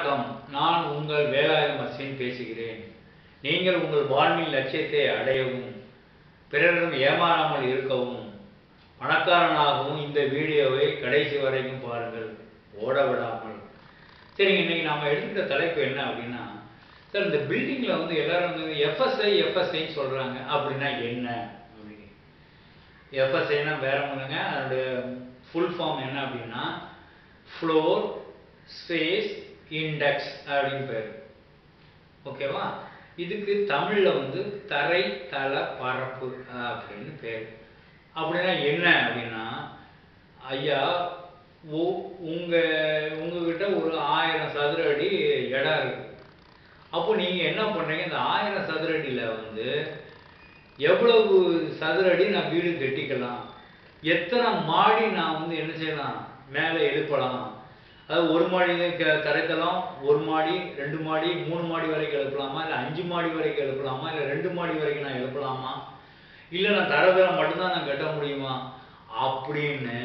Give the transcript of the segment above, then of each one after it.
வணக்கம் நான் உங்கள் வேலாயுதம் அஸ்வின் பேசுகிறேன் நீங்கள் உங்கள் வாழ்வின் லட்சியத்தை அடையவும் பிறரிடம் ஏமாறாமல் இருக்கவும் பணக்காரனாகவும் இந்த வீடியோவை கடைசி வரைக்கும் பாருங்கள் ஓட விடாமல் சரிங்க இன்னைக்கு நாம எடுத்துக்கிட்ட தலைப்பு என்ன அப்படின்னா சார் இந்த பில்டிங்கில் வந்து எல்லாரும் வந்து எஃப்எஸ்ஐ எஃப்எஸ்ஐன்னு சொல்கிறாங்க அப்படின்னா என்ன அப்படின்னு எஃப்எஸ்ஐனா வேற ஒன்றுங்க அதனுடைய ஃபுல் ஃபார்ம் என்ன அப்படின்னா ஃப்ளோர் ஸ்பேஸ் இண்டெக்ஸ் அப்படின்னு பேர் ஓகேவா இதுக்கு தமிழில் வந்து தரை தள பரப்பு அப்படின்னு பேர் அப்படின்னா என்ன அப்படின்னா ஐயா உ உங்கள் உங்ககிட்ட ஒரு ஆயிரம் சதுர அடி இடம் இருக்கு அப்போ நீங்கள் என்ன பண்ணுறீங்க இந்த ஆயிரம் சதுர அடியில் வந்து எவ்வளவு சதுர அடி நான் வீடு கட்டிக்கலாம் எத்தனை மாடி நான் வந்து என்ன செய்யலாம் மேலே எழுப்பலாம் அதாவது ஒரு மாடி க- தரைத்தளம் ஒரு மாடி ரெண்டு மாடி மூணு மாடி வரைக்கும் எழுப்பலாமா இல்லை அஞ்சு மாடி வரைக்கும் எழுப்பலாமா இல்லை ரெண்டு மாடி வரைக்கும் நான் எழுப்பலாமா இல்லை நான் தரதரம் மட்டும்தான் நான் கட்ட முடியுமா அப்படின்னு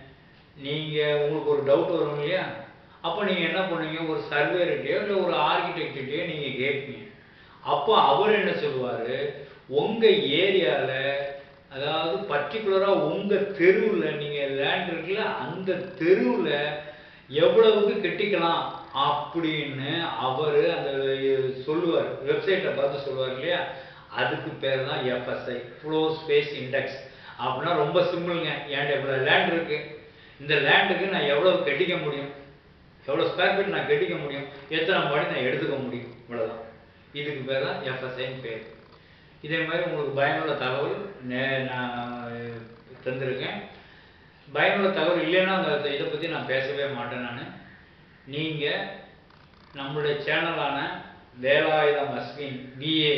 நீங்கள் உங்களுக்கு ஒரு டவுட் வரும் இல்லையா அப்போ நீங்கள் என்ன பண்ணுவீங்க ஒரு சர்வேர்கிட்டயோ இல்லை ஒரு ஆர்கிடெக்ட்கிட்டயோ நீங்கள் கேட்பீங்க அப்போ அவர் என்ன சொல்லுவார் உங்கள் ஏரியாவில் அதாவது பர்டிகுலராக உங்கள் தெருவில் நீங்கள் லேண்ட் இருக்குல்ல அந்த தெருவில் எவ்வளவுக்கு கட்டிக்கலாம் அப்படின்னு அவர் அந்த சொல்லுவார் வெப்சைட்டை பார்த்து சொல்லுவார் இல்லையா அதுக்கு பேர் தான் எஃப்எஸ்ஐ ஃப்ளோ ஸ்பேஸ் இண்டெக்ஸ் அப்படின்னா ரொம்ப சிம்பிளுங்க என்கிட்ட இவ்வளோ லேண்ட் இருக்கு இந்த லேண்டுக்கு நான் எவ்வளவு கட்டிக்க முடியும் எவ்வளோ ஸ்கொயர் ஃபீட் நான் கட்டிக்க முடியும் எத்தனை மாடி நான் எடுத்துக்க முடியும் இவ்வளோதான் இதுக்கு பேர் தான் எஃப்எஸ்ஐன்னு பேர் இதே மாதிரி உங்களுக்கு பயனுள்ள தகவல் நே- நான் தந்திருக்கேன் பயனுள்ள தகவல் இல்லைன்னா அந்த இதை பற்றி நான் பேசவே மாட்டேன் நான் நீங்கள் நம்மளுடைய சேனலான வேலாயுதம் அஸ்வின் பிஏ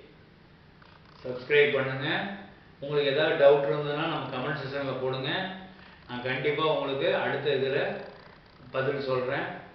சப்ஸ்கிரைப் பண்ணுங்க உங்களுக்கு ஏதாவது டவுட் இருந்ததுன்னா நம்ம கமெண்ட் செக்ஷனில் போடுங்க நான் கண்டிப்பாக உங்களுக்கு அடுத்த இதில் பதில் சொல்கிறேன்